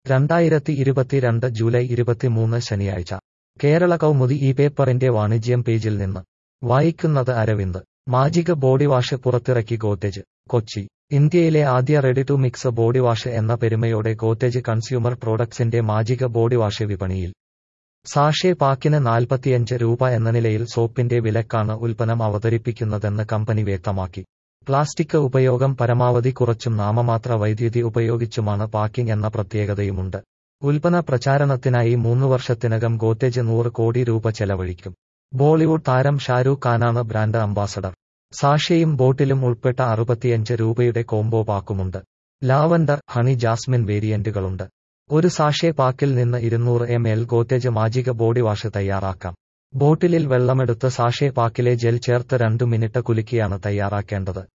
രണ്ടായിരത്തി ഇരുപത്തിരണ്ട് ജൂലൈ ഇരുപത്തിമൂന്ന് ശനിയാഴ്ച കേരള കൗമുദി ഈ പേപ്പറിന്റെ വാണിജ്യം പേജിൽ നിന്ന് വായിക്കുന്നത് അരവിന്ദ് മാജിക് ബോഡി വാഷ് പുറത്തിറക്കി ഗോദ്രേജ് കൊച്ചി ഇന്ത്യയിലെ ആദ്യ ready to mix body wash എന്ന പെരുമയോടെ ഗോദ്രേജ് കൺസ്യൂമർ പ്രോഡക്ട്സിന്റെ മാജിക് ബോഡി വാഷ് വിപണിയിൽ സാഷേ പാക്കിന് നാൽപ്പത്തിയഞ്ച് രൂപ എന്ന നിലയിൽ സോപ്പിന്റെ വിലക്കാണ് ഉൽപ്പന്നം അവതരിപ്പിക്കുന്നതെന്ന് കമ്പനി വ്യക്തമാക്കി പ്ലാസ്റ്റിക് ഉപയോഗം പരമാവധി കുറച്ചും നാമമാത്ര വൈദ്യുതി ഉപയോഗിച്ചുമാണ് പാക്കിംഗ് എന്ന പ്രത്യേകതയുമുണ്ട് ഉൽപ്പന്ന പ്രചാരണത്തിനായി മൂന്ന് വർഷത്തിനകം ഗോദ്രേജ് നൂറ് കോടി രൂപ ചെലവഴിക്കും ബോളിവുഡ് താരം ഷാരൂഖ് ഖാനാണ് ബ്രാൻഡ് അംബാസഡർ സാഷയും ബോട്ടിലും ഉൾപ്പെട്ട അറുപത്തിയഞ്ച് രൂപയുടെ കോംബോ പാക്കുമുണ്ട് ലാവൻഡർ ഹണി ജാസ്മിൻ വേരിയന്റുകളുണ്ട് ഒരു സാഷേ പാക്കിൽ നിന്ന് ഇരുന്നൂറ് M L Godrej magic body wash തയ്യാറാക്കാം ബോട്ടിലിൽ വെള്ളമെടുത്ത് സാഷേ പാക്കിലെ ജെൽ ചേർത്ത് രണ്ടു മിനിറ്റ് കുലുക്കിയാണ് തയ്യാറാക്കേണ്ടത്